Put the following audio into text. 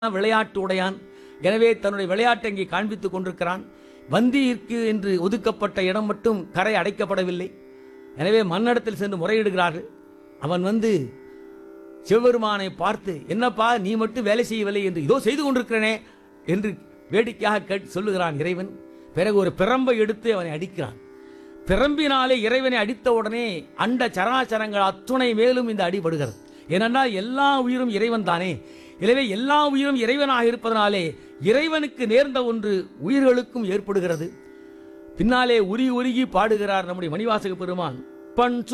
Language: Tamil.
விளையாட்டு உடையான் எனவே தன்னுடைய விளையாட்டை இங்கே காண்பித்துக் கொண்டிருக்கிறான் வந்தியிற்கு என்று ஒதுக்கப்பட்ட இடம் மட்டும் கரை அடைக்கப்படவில்லை எனவே மன்னடத்தில் சென்று முறையிடுகிறார்கள் அவன் வந்து சிவபெருமானை பார்த்து என்னப்பா நீ மட்டும் வேலை செய்யவில்லை என்று இதோ செய்து கொண்டிருக்கிறேனே என்று வேடிக்கையாக கேட்டு சொல்லுகிறான் இறைவன் பிறகு ஒரு பிரம்பை எடுத்து அவனை அடிக்கிறான் பிரம்பினாலே இறைவனை அடித்த உடனே அண்ட சராச்சரங்கள் அத்துணை மேலும் இந்த அடிபடுகிறது ஏனென்றால் எல்லா உயிரும் இறைவன் தானே எனவே எல்லா உயிரும் இறைவனாக இருப்பதனாலே இறைவனுக்கு நேர்ந்த ஒன்று உயிர்களுக்கும் ஏற்படுகிறது பின்னாலே உருகி உருகி பாடுகிறார் நம்முடைய மணிவாசக பெருமான் பண்